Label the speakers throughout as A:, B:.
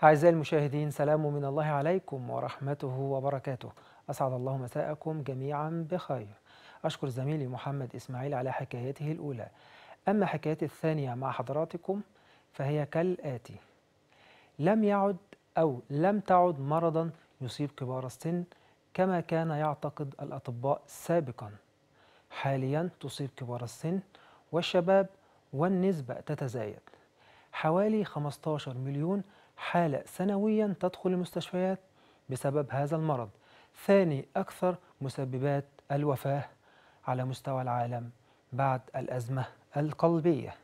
A: أعزائي المشاهدين سلام من الله عليكم ورحمته وبركاته أسعد الله مساءكم جميعا بخير أشكر زميلي محمد إسماعيل على حكايته الأولى أما حكايتي الثانية مع حضراتكم فهي كالآتي لم يعد أو لم تعد مرضا يصيب كبار السن كما كان يعتقد الأطباء سابقا حاليا تصيب كبار السن والشباب والنسبة تتزايد حوالي 15 مليون حالة سنويا تدخل المستشفيات بسبب هذا المرض ثاني أكثر مسببات الوفاة على مستوى العالم بعد الأزمة القلبية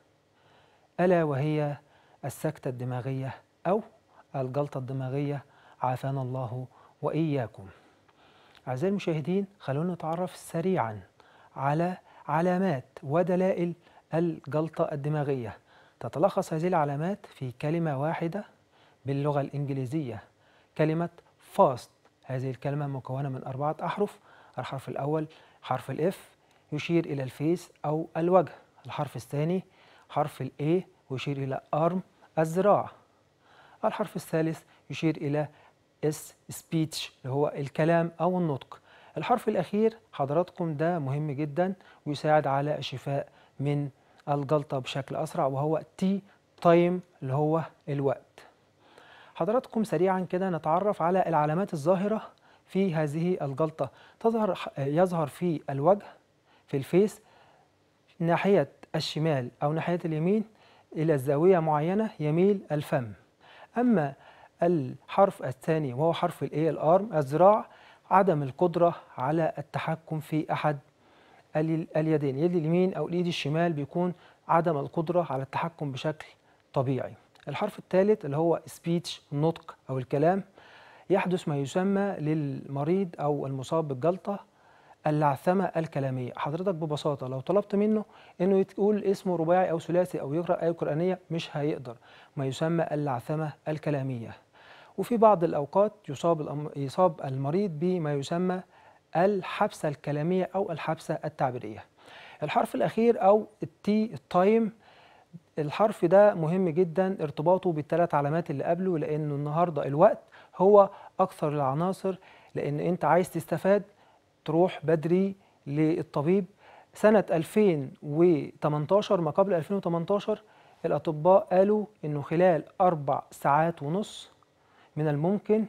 A: ألا وهي السكتة الدماغية أو الجلطة الدماغية عافانا الله وإياكم أعزائي المشاهدين خلونا نتعرف سريعا على علامات ودلائل الجلطة الدماغية تتلخص هذه العلامات في كلمة واحدة باللغة الإنجليزية كلمة فاست هذه الكلمة مكونة من أربعة أحرف الحرف الأول حرف الإف يشير إلى الفيس أو الوجه الحرف الثاني حرف الإي ويشير إلى أرم الذراع الحرف الثالث يشير إلى اس سبيتش اللي هو الكلام أو النطق الحرف الأخير حضراتكم ده مهم جدا ويساعد على الشفاء من الجلطة بشكل أسرع وهو تي تايم اللي هو الوقت حضراتكم سريعا كده نتعرف على العلامات الظاهرة في هذه الجلطة تظهر يظهر في الوجه في الفيس ناحية الشمال أو ناحية اليمين إلى الزاوية معينة يميل الفم أما الحرف الثاني وهو حرف الاي الارم الذراع عدم القدرة على التحكم في أحد اليدين يد اليمين أو اليد الشمال بيكون عدم القدرة على التحكم بشكل طبيعي الحرف الثالث اللي هو سبيتش النطق أو الكلام يحدث ما يسمى للمريض أو المصاب بالجلطة اللعثمة الكلامية حضرتك ببساطة لو طلبت منه أنه يقول اسمه رباعي أو ثلاثي أو يقرأ آية قرآنية مش هيقدر ما يسمى اللعثمة الكلامية وفي بعض الأوقات يصاب يصاب المريض بما يسمى الحبسة الكلامية أو الحبسة التعبيرية الحرف الأخير أو التي التايم الحرف ده مهم جدا ارتباطه بالثلاث علامات اللي قبله لأنه النهاردة الوقت هو أكثر العناصر لأن أنت عايز تستفاد تروح بدري للطبيب سنة 2018 ما قبل 2018 الأطباء قالوا إنه خلال أربع ساعات ونص من الممكن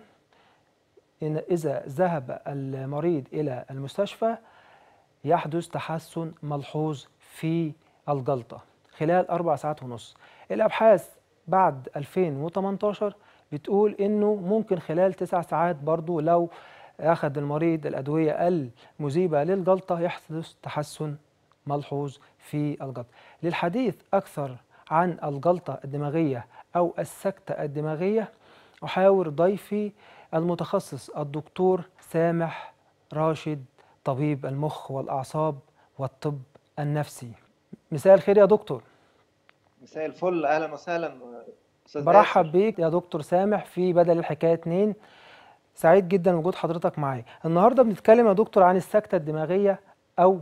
A: إن إذا ذهب المريض إلى المستشفى يحدث تحسن ملحوظ في الجلطة خلال أربع ساعات ونص الأبحاث بعد 2018 بتقول إنه ممكن خلال تسع ساعات برضو لو أخذ المريض الأدوية المذيبة للجلطة يحدث تحسن ملحوظ في الجلطة للحديث أكثر عن الجلطة الدماغية أو السكتة الدماغية أحاور ضيفي المتخصص الدكتور سامح راشد طبيب المخ والأعصاب والطب النفسي مساء الخير يا دكتور
B: مساء الفل أهلا وسهلا أستاذ
A: برحب
B: آسر.
A: بيك يا دكتور سامح في بدل الحكاية اتنين سعيد جدا وجود حضرتك معايا النهارده بنتكلم يا دكتور عن السكتة الدماغية أو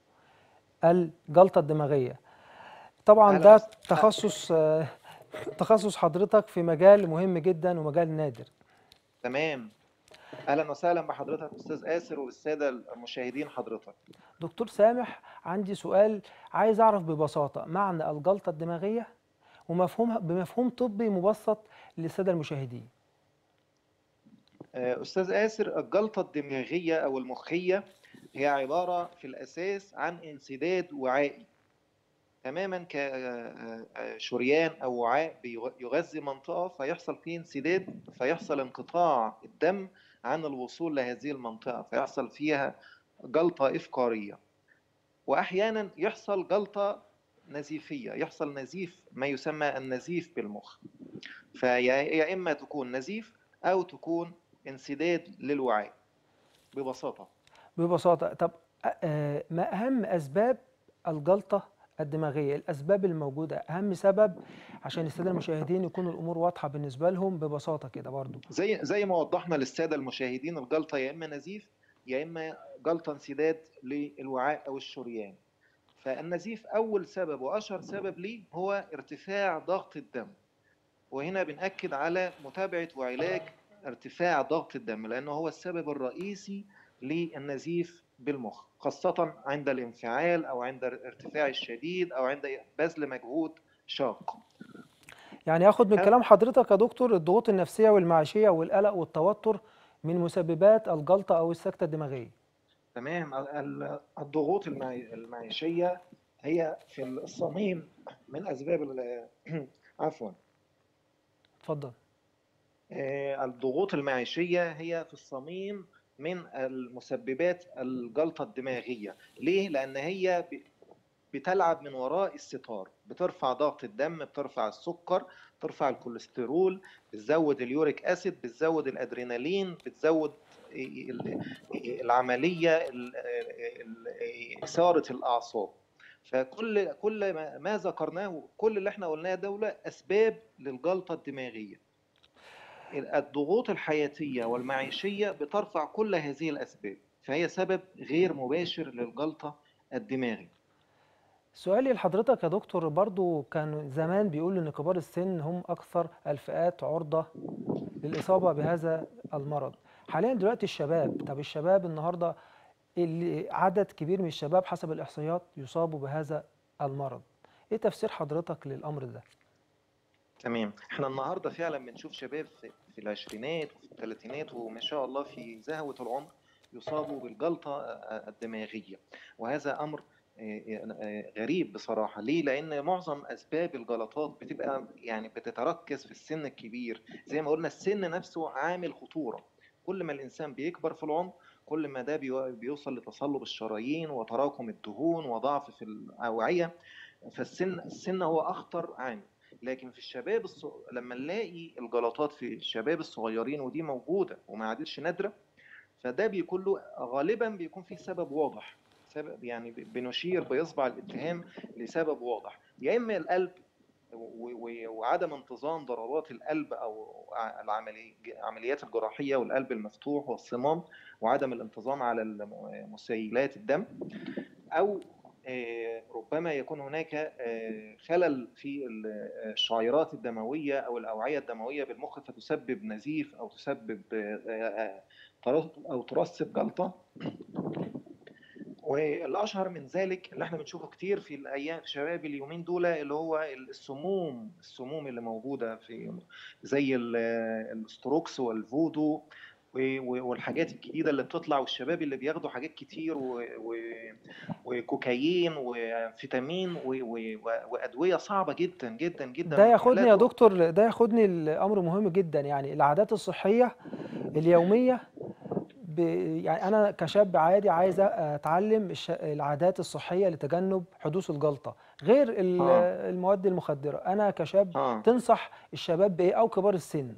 A: الجلطة الدماغية طبعا
B: أهلا
A: ده
B: وسهلا.
A: تخصص آه، تخصص حضرتك في مجال مهم جدا ومجال نادر
B: تمام أهلا وسهلا بحضرتك أستاذ آسر والسادة المشاهدين حضرتك
A: دكتور سامح عندي سؤال عايز أعرف ببساطة معنى الجلطة الدماغية ومفهومها بمفهوم طبي مبسط للسادة المشاهدين
B: آه، أستاذ آسر الجلطة الدماغية أو المخية هي عبارة في الأساس عن انسداد وعائي تماما كشريان أو وعاء بيغ- يغذي منطقة فيحصل فيه انسداد فيحصل انقطاع الدم عن الوصول لهذه المنطقة فيحصل فيها جلطة إفقارية وأحيانا يحصل جلطة نزيفية يحصل نزيف ما يسمى النزيف بالمخ فيا يا إما تكون نزيف أو تكون انسداد للوعاء ببساطة
A: ببساطة طب آه، ما أهم أسباب الجلطة الدماغية الأسباب الموجودة أهم سبب عشان السادة المشاهدين يكون الأمور واضحة بالنسبة لهم ببساطة كده برضو
B: زي زي ما وضحنا للسادة المشاهدين الجلطة يا إما نزيف يا إما جلطة انسداد للوعاء أو الشريان فالنزيف أول سبب وأشهر سبب ليه هو ارتفاع ضغط الدم وهنا بنأكد على متابعة وعلاج ارتفاع ضغط الدم لأنه هو السبب الرئيسي للنزيف بالمخ خاصة عند الانفعال أو عند الارتفاع الشديد أو عند بذل مجهود شاق
A: يعني اخد من
B: أه.
A: كلام حضرتك يا دكتور الضغوط النفسية والمعيشية والقلق والتوتر من مسببات الجلطة او السكتة الدماغية
B: تمام ال- الضغوط المعي- المعيشية هي في الصميم من أسباب ال- عفوا
A: اتفضل
B: آه، الضغوط المعيشية هي في الصميم من المسببات الجلطة الدماغية ليه؟ لأن هي ب- بتلعب من وراء الستار بترفع ضغط الدم بترفع السكر بترفع الكوليسترول بتزود اليوريك أسيد بتزود الأدرينالين بتزود ال- العملية ال- ال- إثارة الأعصاب فكل كل ما ما ذكرناه كل اللي احنا قلناه دول أسباب للجلطة الدماغية الضغوط الحياتية والمعيشية بترفع كل هذه الأسباب فهي سبب غير مباشر للجلطة الدماغي
A: سؤالي لحضرتك يا دكتور برضو كان زمان بيقول ان كبار السن هم اكثر الفئات عرضة للاصابة بهذا المرض حاليا دلوقتي الشباب طب الشباب النهاردة اللي عدد كبير من الشباب حسب الاحصائيات يصابوا بهذا المرض ايه تفسير حضرتك للامر ده
B: تمام احنا النهارده فعلا بنشوف شباب في في العشرينات وفي الثلاثينات وما شاء الله في زهوة العمر يصابوا بالجلطة الدماغية وهذا أمر غريب بصراحة ليه؟ لأن معظم أسباب الجلطات بتبقى يعني بتتركز في السن الكبير زي ما قلنا السن نفسه عامل خطورة كل ما الإنسان بيكبر في العمر كل ما ده بيو- بيوصل لتصلب الشرايين وتراكم الدهون وضعف في الأوعية فالسن السن هو أخطر عامل لكن في الشباب الص... لما نلاقي الجلطات في الشباب الصغيرين ودي موجودة وما عادتش نادرة فده بيكون له غالبا بيكون فيه سبب واضح سبب يعني ب- بنشير بإصبع الاتهام لسبب واضح يا إما القلب و- و- وعدم انتظام ضربات القلب او ع- العملي- العمليات الجراحيه والقلب المفتوح والصمام وعدم الانتظام على الم- مسيلات الدم او آه، ربما يكون هناك آه، خلل في ال- الشعيرات الدمويه او الاوعيه الدمويه بالمخ فتسبب نزيف او تسبب آه، آه، ترس- او ترسب جلطه والاشهر من ذلك اللي احنا بنشوفه كتير في الايام في شباب اليومين دول اللي هو السموم السموم اللي موجوده في زي ال- الاستروكس والفودو و- و- والحاجات الجديده اللي بتطلع والشباب اللي بياخدوا حاجات كتير و- و- وكوكايين وفيتامين و- و- وادويه صعبه جدا جدا جدا
A: ده ياخدني يا
B: لا ت-
A: دكتور ده ياخدني لامر مهم جدا يعني العادات الصحيه اليوميه ب... يعني انا كشاب عادي عايز اتعلم الش... العادات الصحيه لتجنب حدوث الجلطه غير ال-
B: اه
A: المواد المخدره انا كشاب
B: اه
A: تنصح الشباب بايه او كبار السن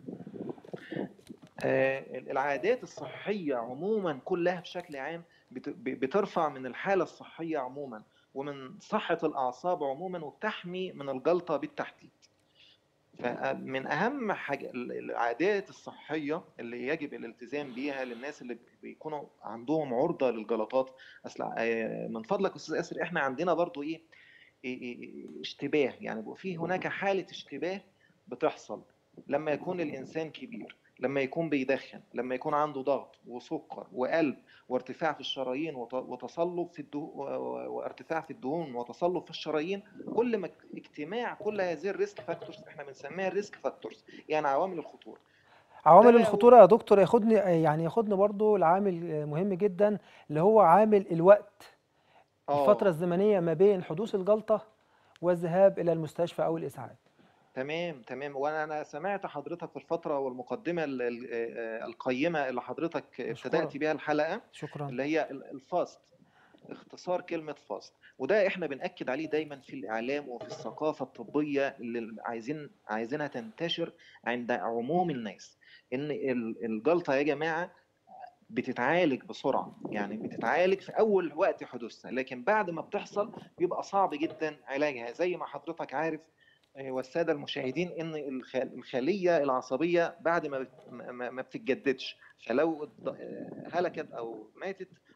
B: آه، العادات الصحية عموما كلها بشكل عام بت- ب- بترفع من الحالة الصحية عموما ومن صحة الأعصاب عموما وبتحمي من الجلطة بالتحديد فمن أهم حاجة ال- العادات الصحية اللي يجب الالتزام بيها للناس اللي بيكونوا عندهم عرضة للجلطات أصل آه، من فضلك أستاذ أسر إحنا عندنا برضو إيه إيه- إيه- اشتباه يعني بيبقى في هناك حالة اشتباه بتحصل لما يكون الإنسان كبير لما يكون بيدخن لما يكون عنده ضغط وسكر وقلب وارتفاع في الشرايين وت- وتصلب في الدهون وارتفاع في الدهون وتصلب في الشرايين كل ما اجتماع كل هذه الريسك فاكتورز احنا بنسميها الريسك فاكتورز يعني عوامل الخطوره
A: عوامل
B: ده
A: الخطوره يا دكتور ياخدني يعني ياخدني برضو لعامل مهم جدا اللي هو عامل الوقت الفتره
B: اه
A: الزمنيه ما بين حدوث الجلطه والذهاب الى المستشفى او الاسعاف
B: تمام تمام وانا انا سمعت حضرتك في الفتره والمقدمه ال- ال- القيمه اللي حضرتك ابتدأت
A: مشكورا
B: بيها الحلقه
A: شكرا
B: اللي هي ال- الفاست اختصار كلمة فاست وده احنا بنأكد عليه دايما في الإعلام وفي الثقافة الطبية اللي عايزين عايزينها تنتشر عند عموم الناس إن ال- الجلطة يا جماعة بتتعالج بسرعة يعني بتتعالج في أول وقت حدوثها لكن بعد ما بتحصل بيبقى صعب جدا علاجها زي ما حضرتك عارف آه، والسادة المشاهدين إن الخ- الخلية العصبية بعد ما بت- ما ما بتتجددش فلو اتض- آه، هلكت أو ماتت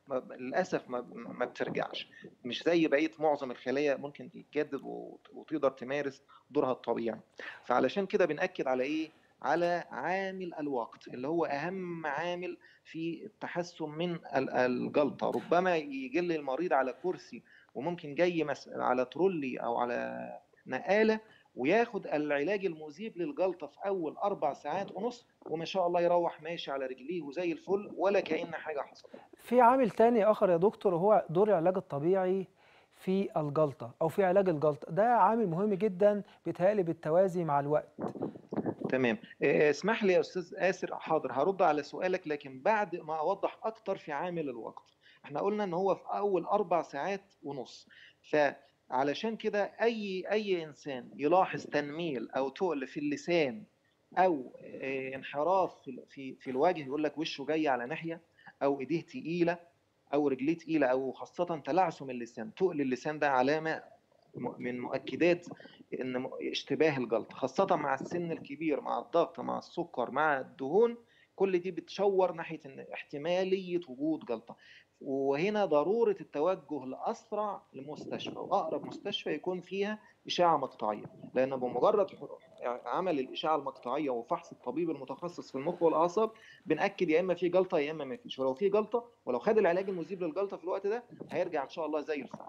B: ما للأسف ما ما بترجعش، مش زي بقية معظم الخلايا ممكن تتجدد وت وتقدر تمارس دورها الطبيعي. فعلشان كده بنأكد على إيه، على عامل الوقت، اللي هو أهم عامل في التحسن من ال الجلطة، ربما ييجي لي المريض على كرسي وممكن جاي مس على ترولي أو على نقالة وياخد العلاج المذيب للجلطة في أول 4 ساعات ونُص وما شاء الله يروّح ماشي على رجليه وزي الفل ولا كأن حاجة حصلت.
A: في عامل تاني آخر يا دكتور وهو دور العلاج الطبيعي في الجلطة أو في علاج الجلطة، ده عامل مهم جدًا بيتهيأ لي بالتوازي مع الوقت.
B: تمام. آآ اسمح لي يا أستاذ آسر حاضر هارُد على سؤالك لكن بعد ما أوضّح أكتر في عامل الوقت. إحنا قُلنا إن هو في أول 4 ساعات ونُص، فعلشان كده أي أي إنسان يلاحظ تنميل أو تُقل في اللسان أو آآ انحراف في ال في في الوجه يقول لك وشه جاي على ناحية أو إيديه تقيلة أو رجليه تقيلة أو خاصةً تلعثم اللسان، تُقل اللسان ده علامة م من مؤكدات إن م اشتباه الجلطة، خاصةً مع السن الكبير، مع الضغط، مع السُكّر، مع الدهون، كل دي بتشوّر ناحية إن احتمالية وجود جلطة. وهنا ضرورة التوجه لأسرع لمستشفى وأقرب مستشفى يكون فيها إشاعة مقطعية، لأن بمجرد ح عمل الإشاعة المقطعية وفحص الطبيب المتخصص في المخ والأعصاب بنأكد يا إما في جلطة يا إما ما فيش، ولو في جلطة ولو خد العلاج المذيب للجلطة في الوقت ده هيرجع إن شاء الله زي الفل.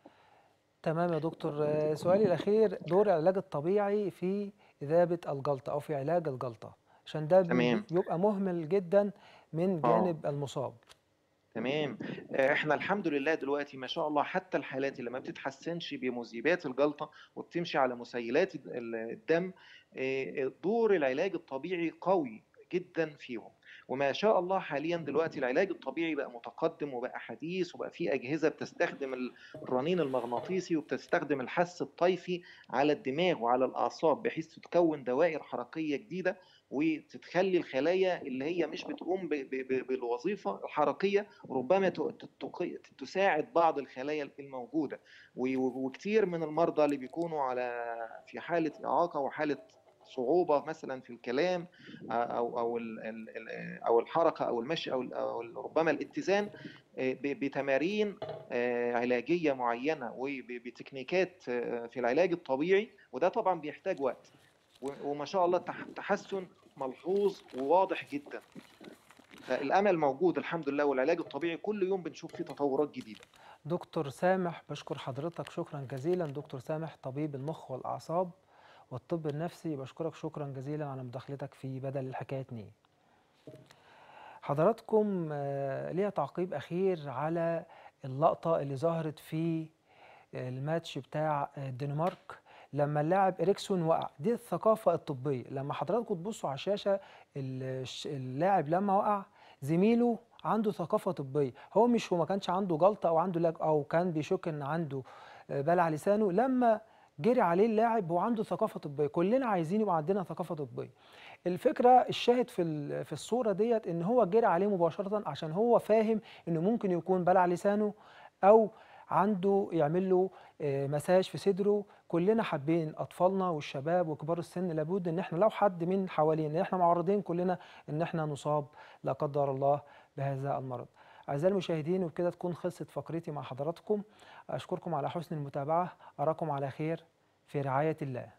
A: تمام يا دكتور. سؤالي الأخير دور العلاج الطبيعي في إذابة الجلطة أو في علاج الجلطة، عشان ده بي
B: تمام.
A: بيبقى مهمل جدًا من
B: آه.
A: جانب المُصاب.
B: تمام. آآ إحنا الحمد لله دلوقتي ما شاء الله حتى الحالات اللي ما بتتحسنش بمذيبات الجلطة وبتمشي على مسيلات الد ال الدم، آآ دور العلاج الطبيعي قوي جدًا فيهم، وما شاء الله حاليًا دلوقتي العلاج الطبيعي بقى متقدم وبقى حديث وبقى في أجهزة بتستخدم ال الرنين المغناطيسي وبتستخدم الحث الطيفي على الدماغ وعلى الأعصاب بحيث تتكوّن دوائر حركية جديدة وتتخلّي الخلايا اللي هي مش بتقوم ب ب ب بالوظيفة الحركية ربما ت ت تق تساعد بعض الخلايا الموجودة، و وكتير من المرضى اللي بيكونوا على في حالة إعاقة وحالة صعوبة مثلًا في الكلام أ أو أو ال ال ال أو الحركة أو المشي أو ال أو ال ربما الاتزان آآ ب بتمارين آآ علاجية معيّنة وب بتكنيكات في العلاج الطبيعي، وده طبعًا بيحتاج وقت، و وما شاء الله التح التحسُّن ملحوظ وواضح جدًا. فالأمل موجود الحمد لله والعلاج الطبيعي كل يوم بنشوف فيه تطوّرات جديدة.
A: دكتور سامح باشكر حضرتك شكرًا جزيلًا، دكتور سامح طبيب المخ والأعصاب والطب النفسي، باشكرك شكرًا جزيلًا على مداخلتك في بدل الحكاية 2. حضراتكم ليّا تعقيب أخير على اللقطة اللي ظهرت في الماتش بتاع الدنمارك لمّا اللاعب إريكسون وقع، دي الثقافة الطبية، لمّا حضراتكم تبُصّوا على الشاشة ال الش اللاعب لمّا وقع زميله عنده ثقافة طبية، هو مش هو ما كانش عنده جلطة أو عنده لاج أو كان بيشُك إن عنده بلع لسانه، لمّا جري عليه اللاعب هو عنده ثقافة طبية، كلنا عايزين يبقى عندنا ثقافة طبية. الفكرة الشاهد في ال في الصورة ديّة إن هو جري عليه مباشرةً عشان هو فاهم إنه ممكن يكون بلع لسانه أو عنده يعمل له آآ مساج في صدره، كلنا حابين أطفالنا والشباب وكبار السن لابد إن إحنا لو حد من حوالينا إحنا معرّضين كلنا إن إحنا نُصاب لا قدّر الله بهذا المرض. أعزائي المشاهدين وبكده تكون خلصت فقرتي مع حضراتكم، أشكركم على حسن المتابعة، أراكم على خير في رعاية الله.